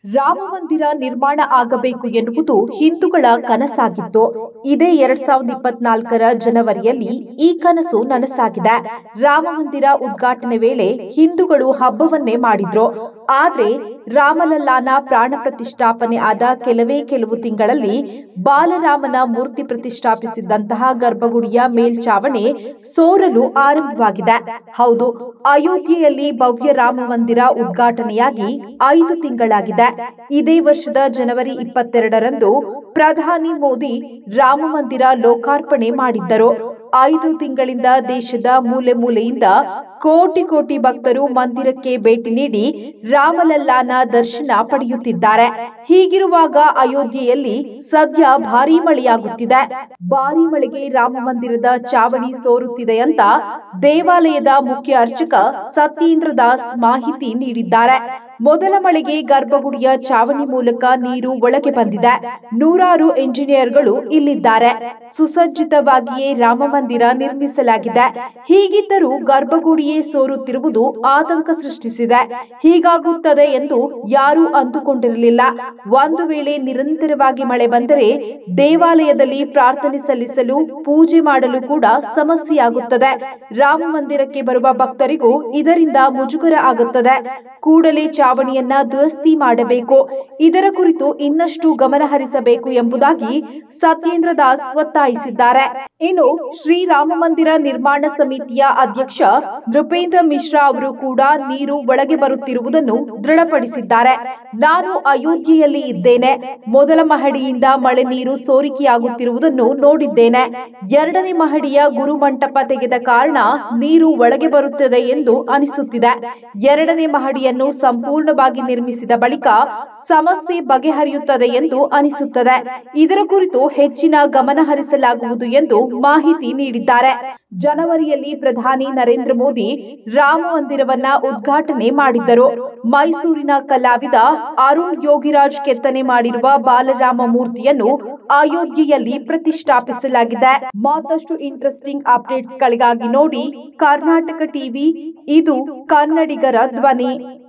ರಾಮ ಮಂದಿರ ನಿರ್ಮಾಣ ಆಗಬೇಕು ಎನ್ನುವುದು ಹಿಂದೂಗಳ ಕನಸಾಗಿತ್ತು ಇದೇ ಎರಡ್ ಸಾವಿರದ ಇಪ್ಪತ್ನಾಲ್ಕರ ಜನವರಿಯಲ್ಲಿ ಈ ಕನಸು ನನಸಾಗಿದೆ ರಾಮ ಮಂದಿರ ಉದ್ಘಾಟನೆ ವೇಳೆ ಹಿಂದೂಗಳು ಹಬ್ಬವನ್ನೇ ಮಾಡಿದ್ರು ಆದ್ರೆ ರಾಮಲಲ್ಲಾನ ಪ್ರಾಣ ಪ್ರತಿಷ್ಠಾಪನೆ ಆದ ಕೆಲವೇ ಕೆಲವು ತಿಂಗಳಲ್ಲಿ ಬಾಲರಾಮನ ಮೂರ್ತಿ ಪ್ರತಿಷ್ಠಾಪಿಸಿದ್ದಂತಹ ಗರ್ಭಗುಡಿಯ ಮೇಲ್ಚಾವಣಿ ಸೋರಲು ಆರಂಭವಾಗಿದೆ ಹೌದು ಅಯೋಧ್ಯೆಯಲ್ಲಿ ಭವ್ಯ ರಾಮ ಮಂದಿರ ಉದ್ಘಾಟನೆಯಾಗಿ ಐದು ತಿಂಗಳಾಗಿದೆ ಇದೇ ವರ್ಷದ ಜನವರಿ ಇಪ್ಪತ್ತೆರಡರಂದು ಪ್ರಧಾನಿ ಮೋದಿ ರಾಮ ಮಂದಿರ ಲೋಕಾರ್ಪಣೆ ಮಾಡಿದ್ದರು ಐದು ತಿಂಗಳಿಂದ ದೇಶದ ಮೂಲೆ ಮೂಲೆಯಿಂದ ಕೋಟಿ ಕೋಟಿ ಭಕ್ತರು ಮಂದಿರಕ್ಕೆ ಭೇಟಿ ನೀಡಿ ರಾಮಲಲ್ಲಾನ ದರ್ಶನ ಪಡೆಯುತ್ತಿದ್ದಾರೆ ಹೀಗಿರುವಾಗ ಅಯೋಧ್ಯೆಯಲ್ಲಿ ಸದ್ಯ ಭಾರೀ ಮಳೆಯಾಗುತ್ತಿದೆ ಭಾರೀ ಮಳೆಗೆ ರಾಮ ಮಂದಿರದ ಚಾವಣಿ ಸೋರುತ್ತಿದೆ ಅಂತ ದೇವಾಲಯದ ಮುಖ್ಯ ಅರ್ಚಕ ಸತ್ಯೇಂದ್ರ ದಾಸ್ ಮಾಹಿತಿ ನೀಡಿದ್ದಾರೆ ಮೊದಲ ಮಳೆಗೆ ಗರ್ಭಗುಡಿಯ ಚಾವಣಿ ಮೂಲಕ ನೀರು ಒಳಗೆ ಬಂದಿದೆ ನೂರಾರು ಎಂಜಿನಿಯರ್ಗಳು ಇಲ್ಲಿದ್ದಾರೆ ಸುಸಜ್ಜಿತವಾಗಿಯೇ ರಾಮ ಮಂದಿರ ನಿರ್ಮಿಸಲಾಗಿದೆ ಹೀಗಿದ್ದರೂ ಗರ್ಭಗುಡಿಯೇ ಸೋರುತ್ತಿರುವುದು ಆತಂಕ ಸೃಷ್ಟಿಸಿದೆ ಹೀಗಾಗುತ್ತದೆ ಎಂದು ಯಾರೂ ಅಂದುಕೊಂಡಿರಲಿಲ್ಲ ಒಂದು ವೇಳೆ ನಿರಂತರವಾಗಿ ಮಳೆ ಬಂದರೆ ದೇವಾಲಯದಲ್ಲಿ ಪ್ರಾರ್ಥನೆ ಸಲ್ಲಿಸಲು ಪೂಜೆ ಮಾಡಲು ಕೂಡ ಸಮಸ್ಯೆಯಾಗುತ್ತದೆ ರಾಮ ಮಂದಿರಕ್ಕೆ ಬರುವ ಭಕ್ತರಿಗೂ ಇದರಿಂದ ಮುಜುಗರ ಆಗುತ್ತದೆ ಕೂಡಲೇ ಚಾವಣಿಯನ್ನ ದುರಸ್ತಿ ಮಾಡಬೇಕು ಇದರ ಕುರಿತು ಇನ್ನಷ್ಟು ಗಮನ ಹರಿಸಬೇಕು ಎಂಬುದಾಗಿ ಸತ್ಯೇಂದ್ರ ದಾಸ್ ಒತ್ತಾಯಿಸಿದ್ದಾರೆ ಇನ್ನು ಶ್ರೀರಾಮ ಮಂದಿರ ನಿರ್ಮಾಣ ಸಮಿತಿಯ ಅಧ್ಯಕ್ಷ ನೃಪೇಂದ್ರ ಮಿಶ್ರಾ ಅವರು ಕೂಡ ನೀರು ಒಳಗೆ ಬರುತ್ತಿರುವುದನ್ನು ದೃಢಪಡಿಸಿದ್ದಾರೆ ನಾನು ಅಯೋಧ್ಯೆಯಲ್ಲಿ ಇದ್ದೇನೆ ಮೊದಲ ಮಹಡಿಯಿಂದ ಮಳೆ ನೀರು ಸೋರಿಕೆಯಾಗುತ್ತಿರುವುದನ್ನು ನೋಡಿದ್ದೇನೆ ಎರಡನೇ ಮಹಡಿಯ ಗುರುಮಂಟಪ ತೆಗೆದ ಕಾರಣ ನೀರು ಒಳಗೆ ಬರುತ್ತದೆ ಎಂದು ಅನಿಸುತ್ತಿದೆ ಎರಡನೇ ಮಹಡಿಯನ್ನು ಸಂಪೂರ್ಣವಾಗಿ ನಿರ್ಮಿಸಿದ ಬಳಿಕ ಸಮಸ್ಯೆ ಬಗೆಹರಿಯುತ್ತದೆ ಎಂದು ಅನಿಸುತ್ತದೆ ಇದರ ಕುರಿತು ಹೆಚ್ಚಿನ ಗಮನ ಹರಿಸಲಾಗುವುದು ಎಂದು ಮಾಹಿತಿ ನೀಡಿದ್ದಾರೆ ಜನವರಿಯಲ್ಲಿ ಪ್ರಧಾನಿ ನರೇಂದ್ರ ಮೋದಿ ರಾಮ ಮಂದಿರವನ್ನ ಉದ್ಘಾಟನೆ ಮಾಡಿದ್ದರು ಮೈಸೂರಿನ ಕಲಾವಿದ ಅರುಣ್ ಯೋಗಿರಾಜ್ ಕೆತ್ತನೆ ಮಾಡಿರುವ ಬಾಲರಾಮ ಮೂರ್ತಿಯನ್ನು ಅಯೋಧ್ಯೆಯಲ್ಲಿ ಪ್ರತಿಷ್ಠಾಪಿಸಲಾಗಿದೆ ಮತ್ತಷ್ಟು ಇಂಟ್ರೆಸ್ಟಿಂಗ್ ಅಪ್ಡೇಟ್ಸ್ ಗಳಿಗಾಗಿ ನೋಡಿ ಕರ್ನಾಟಕ ಟಿವಿ ಇದು ಕನ್ನಡಿಗರ ಧ್ವನಿ